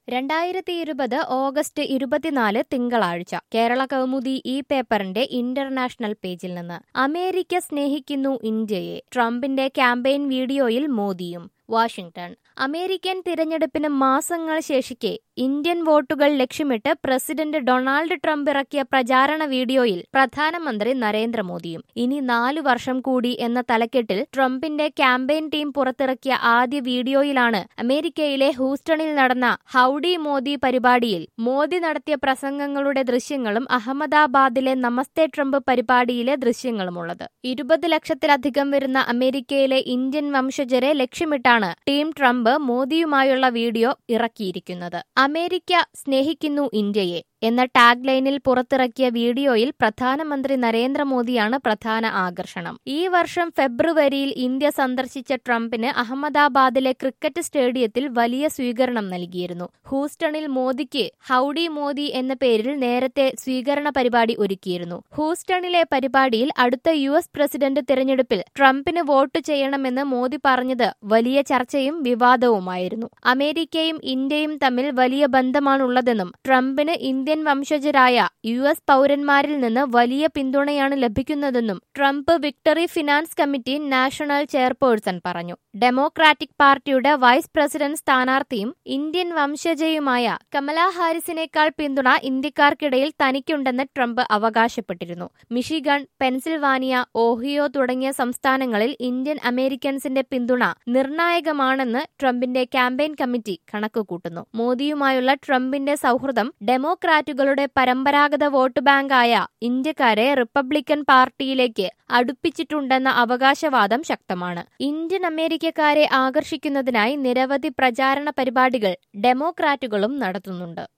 രണ്ടായിരത്തി ഇരുപത് ഓഗസ്റ്റ് ഇരുപത്തിനാല് തിങ്കളാഴ്ച കേരള കൗമുദി ഈ പേപ്പറിന്റെ ഇന്റർനാഷണൽ പേജിൽ നിന്ന് അമേരിക്ക സ്നേഹിക്കുന്നു ഇന്ത്യയെ ട്രംപിന്റെ ക്യാമ്പയിൻ വീഡിയോയിൽ മോദിയും വാഷിംഗ്ടൺ അമേരിക്കൻ തിരഞ്ഞെടുപ്പിന് മാസങ്ങൾ ശേഷിക്കെ ഇന്ത്യൻ വോട്ടുകൾ ലക്ഷ്യമിട്ട് പ്രസിഡന്റ് ഡൊണാൾഡ് ട്രംപ് ഇറക്കിയ പ്രചാരണ വീഡിയോയിൽ പ്രധാനമന്ത്രി നരേന്ദ്രമോദിയും ഇനി നാലു വർഷം കൂടി എന്ന തലക്കെട്ടിൽ ട്രംപിന്റെ ക്യാമ്പയിൻ ടീം പുറത്തിറക്കിയ ആദ്യ വീഡിയോയിലാണ് അമേരിക്കയിലെ ഹൂസ്റ്റണിൽ നടന്ന ഹൌഡി മോദി പരിപാടിയിൽ മോദി നടത്തിയ പ്രസംഗങ്ങളുടെ ദൃശ്യങ്ങളും അഹമ്മദാബാദിലെ നമസ്തേ ട്രംപ് പരിപാടിയിലെ ദൃശ്യങ്ങളുമുള്ളത് ഇരുപത് ലക്ഷത്തിലധികം വരുന്ന അമേരിക്കയിലെ ഇന്ത്യൻ വംശജരെ ലക്ഷ്യമിട്ടാണ് ടീം ട്രംപ് മോദിയുമായുള്ള വീഡിയോ ഇറക്കിയിരിക്കുന്നത് അമേരിക്ക സ്നേഹിക്കുന്നു ഇന്ത്യയെ എന്ന ടാഗ് ലൈനിൽ പുറത്തിറക്കിയ വീഡിയോയിൽ പ്രധാനമന്ത്രി നരേന്ദ്രമോദിയാണ് പ്രധാന ആകർഷണം ഈ വർഷം ഫെബ്രുവരിയിൽ ഇന്ത്യ സന്ദർശിച്ച ട്രംപിന് അഹമ്മദാബാദിലെ ക്രിക്കറ്റ് സ്റ്റേഡിയത്തിൽ വലിയ സ്വീകരണം നൽകിയിരുന്നു ഹൂസ്റ്റണിൽ മോദിക്ക് ഹൌഡി മോദി എന്ന പേരിൽ നേരത്തെ സ്വീകരണ പരിപാടി ഒരുക്കിയിരുന്നു ഹൂസ്റ്റണിലെ പരിപാടിയിൽ അടുത്ത യു എസ് പ്രസിഡന്റ് തിരഞ്ഞെടുപ്പിൽ ട്രംപിന് വോട്ട് ചെയ്യണമെന്ന് മോദി പറഞ്ഞത് വലിയ ചർച്ചയും വിവാദവുമായിരുന്നു അമേരിക്കയും ഇന്ത്യയും തമ്മിൽ വലിയ ബന്ധമാണുള്ളതെന്നും ട്രംപിന് ഇന്ത്യൻ വംശജരായ യു എസ് പൗരന്മാരിൽ നിന്ന് വലിയ പിന്തുണയാണ് ലഭിക്കുന്നതെന്നും Trump victory finance committee national chairperson പറഞ്ഞു ഡെമോക്രാറ്റിക് പാർട്ടിയുടെ വൈസ് പ്രസിഡന്റ് സ്ഥാനാർത്ഥിയും ഇന്ത്യൻ വംശജയുമായ കമല ഹാരിസിനേക്കാൾ പിന്തുണ ഇന്ത്യക്കാർക്കിടയിൽ തനിക്കുണ്ടെന്ന് ട്രംപ് അവകാശപ്പെട്ടിരുന്നു മിഷിഗൺ പെൻസിൽവാനിയ ഓഹിയോ തുടങ്ങിയ സംസ്ഥാനങ്ങളിൽ ഇന്ത്യൻ അമേരിക്കൻസിന്റെ പിന്തുണ നിർണായകമാണെന്ന് ട്രംപിന്റെ ക്യാമ്പയിൻ കമ്മിറ്റി കണക്കുകൂട്ടുന്നു മോദിയുമായുള്ള ട്രംപിന്റെ സൗഹൃദം ഡെമോക്രാറ്റുകളുടെ പരമ്പരാഗത വോട്ട് ബാങ്കായ ഇന്ത്യക്കാരെ റിപ്പബ്ലിക്കൻ പാർട്ടിയിലേക്ക് അടുപ്പിച്ചിട്ടുണ്ടെന്ന അവകാശവാദം ശക്തമാണ് ഇന്ത്യൻ അമേരിക്കക്കാരെ ആകർഷിക്കുന്നതിനായി നിരവധി പ്രചാരണ പരിപാടികൾ ഡെമോക്രാറ്റുകളും നടത്തുന്നുണ്ട്